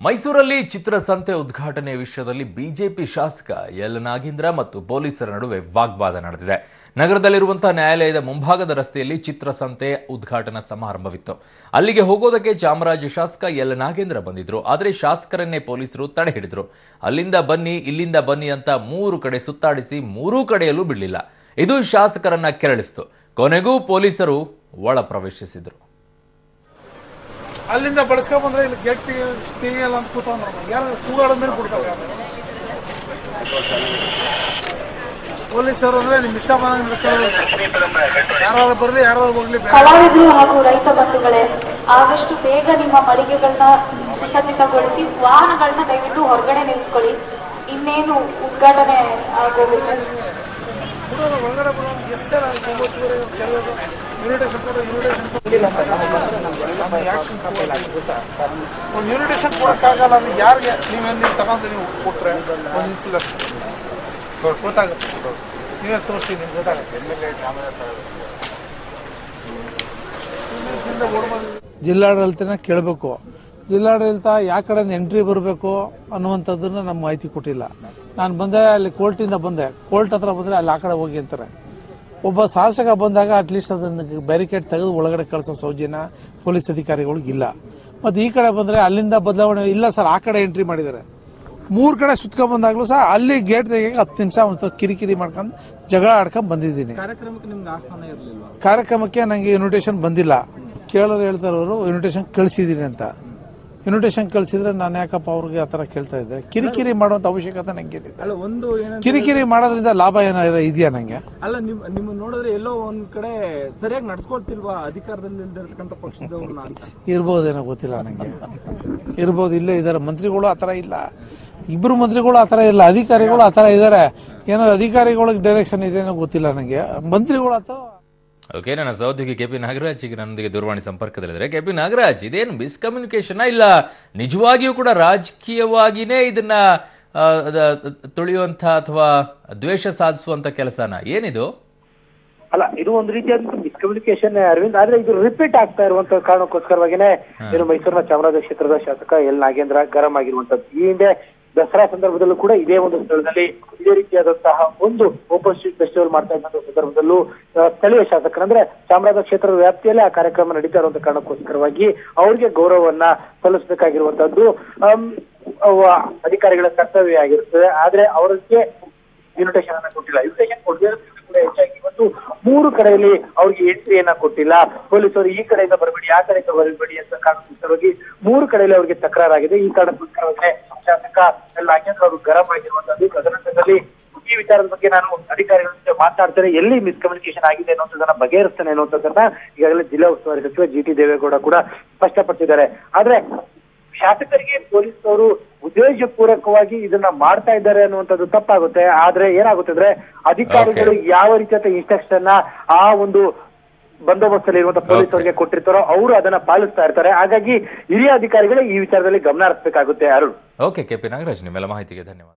ಮೈಸೂರಲ್ಲಿ ಚಿತ್ರಸಂತೆ ಉದ್ಘಾಟನೆ ವಿಷಯದಲ್ಲಿ ಬಿಜೆಪಿ ಶಾಸಕ ಎಲ್ ನಾಗೇಂದ್ರ ಮತ್ತು ಪೊಲೀಸರ ನಡುವೆ ವಾಗ್ವಾದ ನಡೆದಿದೆ ನಗರದಲ್ಲಿರುವಂತಹ ನ್ಯಾಯಾಲಯದ ಮುಂಭಾಗದ ರಸ್ತೆಯಲ್ಲಿ ಚಿತ್ರಸಂತೆ ಉದ್ಘಾಟನಾ ಸಮಾರಂಭವಿತ್ತು ಅಲ್ಲಿಗೆ ಹೋಗೋದಕ್ಕೆ ಚಾಮರಾಜ ಶಾಸಕ ಎಲ್ ನಾಗೇಂದ್ರ ಬಂದಿದ್ರು ಆದರೆ ಶಾಸಕರನ್ನೇ ಪೊಲೀಸರು ತಡೆ ಹಿಡಿದ್ರು ಅಲ್ಲಿಂದ ಬನ್ನಿ ಇಲ್ಲಿಂದ ಬನ್ನಿ ಅಂತ ಮೂರು ಕಡೆ ಸುತ್ತಾಡಿಸಿ ಮೂರೂ ಕಡೆಯಲ್ಲೂ ಬಿಡಲಿಲ್ಲ ಇದು ಶಾಸಕರನ್ನ ಕೆರಳಿಸಿತು ಕೊನೆಗೂ ಪೊಲೀಸರು ಒಳ ಪ್ರವೇಶಿಸಿದ್ರು ಅಲ್ಲಿಂದ ಬಳಸ್ಕೊಂಡ್ ಬಂದ್ರೆ ಇಲ್ಲಿ ಗೇಟ್ ತೆಗಿಯಲ್ಲ ಅಂತ ಕೂತವ್ನು ಯಾರು ಕೂಗಾಡೋ ಮೇಲೆ ಕೊಡ್ತಾರೆ ಪೊಲೀಸರು ಅಂದ್ರೆ ನಿಮ್ ಇಷ್ಟ ಬಂದಂಗೆ ನಡ್ಕೊಳ್ಳೋದು ಯಾರಾದ್ರೂ ಬರ್ಲಿ ಯಾರಾದ್ರೂ ಹೋಗ್ಲಿ ಬೇರೆ ಕಲಾವಿದರು ಹಾಗೂ ರೈತ ಬಂಧುಗಳೇ ಆದಷ್ಟು ಬೇಗ ನಿಮ್ಮ ಮಳಿಗೆಗಳನ್ನ ಸುಸಜ್ಜಿತಗೊಳಿಸಿ ವಾಹನಗಳನ್ನ ದಯವಿಟ್ಟು ಹೊರಗಡೆ ನಿಲ್ಲಿಸ್ಕೊಳ್ಳಿ ಇನ್ನೇನು ಉದ್ಘಾಟನೆ ಆಗೋಗುತ್ತೆ ಬಿಡೋದು ಒಳಗಡೆ ಬರೋದು ಎಸ್ ಸರ್ ಒಂಬತ್ತುವರೆ ಕೆಲವರು ಇನ್ವಿಟೇಷನ್ ಕೊಡು ಇನ್ವಿಟೇಷನ್ ಒಂದು ಇನ್ವಿಟೇಷನ್ ಕೊಡಕ್ಕಾಗಲ್ಲ ಅಂದ್ರೆ ಯಾರಿಗೆ ನೀವೇ ನೀವು ತಗೊಂಡು ನೀವು ಕೊಟ್ರೆ ಒಂದು ಇನ್ಸಿಲ್ ಅಷ್ಟೇ ಗೊತ್ತಾಗುತ್ತೆ ನೀವೇ ತೋರಿಸಿ ನಿಮ್ಗೆ ಗೊತ್ತಾಗುತ್ತೆ ಜಿಲ್ಲಾಡಳಿತನ ಕೇಳಬೇಕು ಜಿಲ್ಲಾಡಳಿತ ಯಾವ ಕಡೆ ಎಂಟ್ರಿ ಬರಬೇಕು ಅನ್ನುವಂಥದ್ದನ್ನ ನಮ್ಮ ಮಾಹಿತಿ ಕೊಟ್ಟಿಲ್ಲ ನಾನು ಬಂದೆ ಅಲ್ಲಿ ಕೋರ್ಟಿಂದ ಬಂದೆ ಕೋರ್ಟ್ ಹತ್ರ ಬಂದರೆ ಅಲ್ಲಿ ಆ ಕಡೆ ಹೋಗಿ ಅಂತಾರೆ ಒಬ್ಬ ಶಾಸಕ ಬಂದಾಗ ಅಟ್ಲೀಸ್ಟ್ ಅದನ್ನು ಬ್ಯಾರಿಕೇಡ್ ತೆಗೆದು ಒಳಗಡೆ ಕಳಿಸೋ ಸೌಜನ್ಯ ಪೊಲೀಸ್ ಅಧಿಕಾರಿಗಳಿಗೆ ಇಲ್ಲ ಮತ್ತು ಈ ಕಡೆ ಬಂದರೆ ಅಲ್ಲಿಂದ ಬದಲಾವಣೆ ಇಲ್ಲ ಸರ್ ಆ ಕಡೆ ಎಂಟ್ರಿ ಮಾಡಿದ್ದಾರೆ ಮೂರು ಕಡೆ ಸುತ್ಕೊಂಡ್ ಬಂದಾಗ್ಲೂ ಸಹ ಅಲ್ಲಿ ಗೇಟ್ ತೆಗಿಯಕ್ಕೆ ಹತ್ತು ನಿಮಿಷ ಒಂದು ಕಿರಿಕಿರಿ ಮಾಡ್ಕೊಂಡು ಜಗಳ ಆಡ್ಕೊಂಡ್ ಬಂದಿದ್ದೀನಿ ಕಾರ್ಯಕ್ರಮಕ್ಕೆ ನಿಮ್ಗೆ ಆಹ್ವಾನ ಇರಲಿಲ್ವಾ ಕಾರ್ಯಕ್ರಮಕ್ಕೆ ನನಗೆ ಇನ್ವಿಟೇಷನ್ ಬಂದಿಲ್ಲ ಕೇಳೋರು ಹೇಳ್ತಾರೆ ಅವರು ಇನ್ವಿಟೇಷನ್ ಕಳಿಸಿದೀನಿ ಅಂತ ಇನ್ವಿಟೇಷನ್ ಕಳಿಸಿದ್ರೆ ನಾನು ಯಾಕಪ್ಪ ಅವ್ರಿಗೆ ಆ ಥರ ಕೇಳ್ತಾ ಇದ್ದೆ ಕಿರಿಕಿರಿ ಮಾಡುವಂತ ಅವಶ್ಯಕತೆ ನಂಗೆ ಏನಿದೆ ಅಲ್ಲ ಒಂದು ಏನಂತ ಕಿರಿಕಿರಿ ಮಾಡೋದ್ರಿಂದ ಲಾಭ ಏನಾರ ಇದೆಯಾ ನಂಗೆ ಅಲ್ಲ ನಿಮ್ ನಿಮ್ಮ ನೋಡಿದ್ರೆ ಎಲ್ಲೋ ಒಂದ್ ಕಡೆ ಸರಿಯಾಗಿ ನಡ್ಸ್ಕೊಳ್ತಿಲ್ವಾ ಅಧಿಕಾರದಲ್ಲಿ ಇಲ್ದಿರ್ತಕ್ಕಂಥ ಪಕ್ಷದವ್ರನ್ನ ಅಂತ ಇರ್ಬೋದೇನೋ ಗೊತ್ತಿಲ್ಲ ನಂಗೆ ಇರ್ಬೋದು ಇಲ್ಲೇ ಇದ್ದಾರೆ ಮಂತ್ರಿಗಳು ಆ ಥರ ಇಲ್ಲ ಇಬ್ರು ಮಂತ್ರಿಗಳು ಆ ಥರ ಇಲ್ಲ ಅಧಿಕಾರಿಗಳು ಆ ಥರ ಇದ್ದಾರೆ ಏನಾದ್ರು ಅಧಿಕಾರಿಗಳಿಗೆ ಡೈರೆಕ್ಷನ್ ಇದೆಯೋ ಗೊತ್ತಿಲ್ಲ ನನಗೆ ಮಂತ್ರಿಗಳು ಅಥವಾ ಓಕೆ ನನ್ನ ಸಹೋದ್ಯೋಗಿ ಕೆ ಪಿ ನಾಗರಾಜ್ ಈಗ ನನ್ನೊಂದಿಗೆ ದೂರವಾಣಿ ಸಂಪರ್ಕದಲ್ಲಿದ್ದಾರೆ ಕೆ ಪಿ ನಾಗರಾಜ್ ಇದೇನು ಮಿಸ್ಕಮ್ಯುನಿಕೇಶನ್ ಇಲ್ಲ ನಿಜವಾಗಿಯೂ ಕೂಡ ರಾಜಕೀಯವಾಗಿನೇ ಇದನ್ನ ಆ, ಅದ- ತುಳಿಯುವಂಥ ಅಥವಾ ದ್ವೇಷ ಸಾಧಿಸುವಂತ ಕೆಲಸನ ಏನಿದು ಅಲ್ಲ ಇದು ಒಂದು ರೀತಿಯಾದಂತ ಮಿಸ್ಕಮ್ಯುನಿಕೇಶನ್ ಅರವಿಂದ್ ಆದ್ರೆ ಇದು ರಿಪೀಟ್ ಆಗ್ತಾ ಇರುವಂತ ಕಾರಣಕ್ಕೋಸ್ಕರವಾಗಿನೇ ಏನು ಮೈಸೂರಿನ ಚಾಮರಾಜ ಕ್ಷೇತ್ರದ ಶಾಸಕ ಎಲ್ ನಾಗೇಂದ್ರ ಗರಂ ಆಗಿರುವಂತದ್ದು ಈ ಹಿಂದೆ ದಸರಾ ಸಂದರ್ಭದಲ್ಲೂ ಕೂಡ ಇದೇ ಒಂದು ಸ್ಥಳದಲ್ಲಿ ಇದೇ ರೀತಿಯಾದಂತಹ ಒಂದು ಓಪನ್ ಸ್ಟ್ರೀಟ್ ಫೆಸ್ಟಿವಲ್ ಮಾಡ್ತಾ ಇದ್ದಂತ ಸಂದರ್ಭದಲ್ಲೂ ಆ, ಸ್ಥಳೀಯ ಶಾಸಕರಂದ್ರೆ ಚಾಮರಾಜ ಕ್ಷೇತ್ರದ ವ್ಯಾಪ್ತಿಯಲ್ಲೇ ಆ ಕಾರ್ಯಕ್ರಮ ನಡೀತಾ ಇರುವಂತ ಕಾರಣಕ್ಕೋಸ್ಕರವಾಗಿ ಅವ್ರಿಗೆ ಗೌರವವನ್ನ ಸಲ್ಲಿಸಬೇಕಾಗಿರುವಂತದ್ದು ಆಮ್, ಅವ ಅಧಿಕಾರಿಗಳ ಕರ್ತವ್ಯ ಆಗಿರುತ್ತದೆ ಆದ್ರೆ ಅವರಿಗೆ ಇನ್ವಿಟೇಷನ್ ಅನ್ನ ಕೊಟ್ಟಿಲ್ಲ ಇನ್ವಿಟೇಷನ್ ಕೊಡದೇ ಕೂಡ ಹೆಚ್ಚಾಗಿ ಇವತ್ತು ಮೂರು ಕಡೆಯಲ್ಲಿ ಅವ್ರಿಗೆ ಎಂಟ್ರಿಯನ್ನ ಕೊಟ್ಟಿಲ್ಲ ಪೊಲೀಸರು ಈ ಕಡೆಯಿಂದ ಬರಬೇಡಿ ಆ ಕಡೆಯಿಂದ ಬರಬೇಡಿ ಅಂತ ಕಾರಣಕ್ಕೋಸ್ಕರವಾಗಿ ಮೂರು ಕಡೆಯಲ್ಲಿ ಅವರಿಗೆ ತಕರಾರಾಗಿದೆ ಈ ಕಾರಣಕ್ಕೋಸ್ಕರವಾಗಿ ಶಾಸಕ ಎಲ್ ನಾಗೇಂದ್ರ ಅವರು ಗರಂ ಆಗಿರುವಂತದ್ದು ತದನಂತರದಲ್ಲಿ ಈ ವಿಚಾರದ ಬಗ್ಗೆ ನಾನು ಅಧಿಕಾರಿಗಳ ಜೊತೆ ಮಾತಾಡ್ತೇನೆ ಎಲ್ಲಿ ಮಿಸ್ಕಮ್ಯುನಿಕೇಶನ್ ಆಗಿದೆ ಅನ್ನೋದನ್ನ ಬಗೆಹರಿಸ್ತೇನೆ ಅನ್ನೋದನ್ನ ಈಗಾಗಲೇ ಜಿಲ್ಲಾ ಉಸ್ತುವಾರಿ ಸಚಿವ ಜಿ ಟಿ ದೇವೇಗೌಡ ಕೂಡ ಸ್ಪಷ್ಟಪಡಿಸಿದ್ದಾರೆ ಆದ್ರೆ ಶಾಸಕರಿಗೆ ಪೊಲೀಸರು ಉದ್ದೇಶಪೂರ್ವಕವಾಗಿ ಇದನ್ನ ಮಾಡ್ತಾ ಇದ್ದಾರೆ ಅನ್ನುವಂಥದ್ದು ತಪ್ಪಾಗುತ್ತೆ ಆದ್ರೆ ಏನಾಗುತ್ತೆ ಅಂದ್ರೆ ಅಧಿಕಾರಿಗಳು ಯಾವ ರೀತಿಯ ಇನ್ಸ್ಟ್ರಕ್ಷನ್ ಆ ಒಂದು ಬಂದೋಬಸ್ತಲ್ಲಿ ಇರುವಂತಹ ಪೊಲೀಸರಿಗೆ ಕೊಟ್ಟಿರ್ತಾರೋ ಅವರು ಅದನ್ನ ಪಾಲಿಸ್ತಾ ಇರ್ತಾರೆ ಹಾಗಾಗಿ ಹಿರಿಯ ಅಧಿಕಾರಿಗಳೇ ಈ ವಿಚಾರದಲ್ಲಿ ಗಮನ ಹರಿಸಬೇಕಾಗುತ್ತೆ Arun okay K P Nagaraj ನಿಮ್ಮೆಲ್ಲ ಮಾಹಿತಿಗೆ ಧನ್ಯವಾದ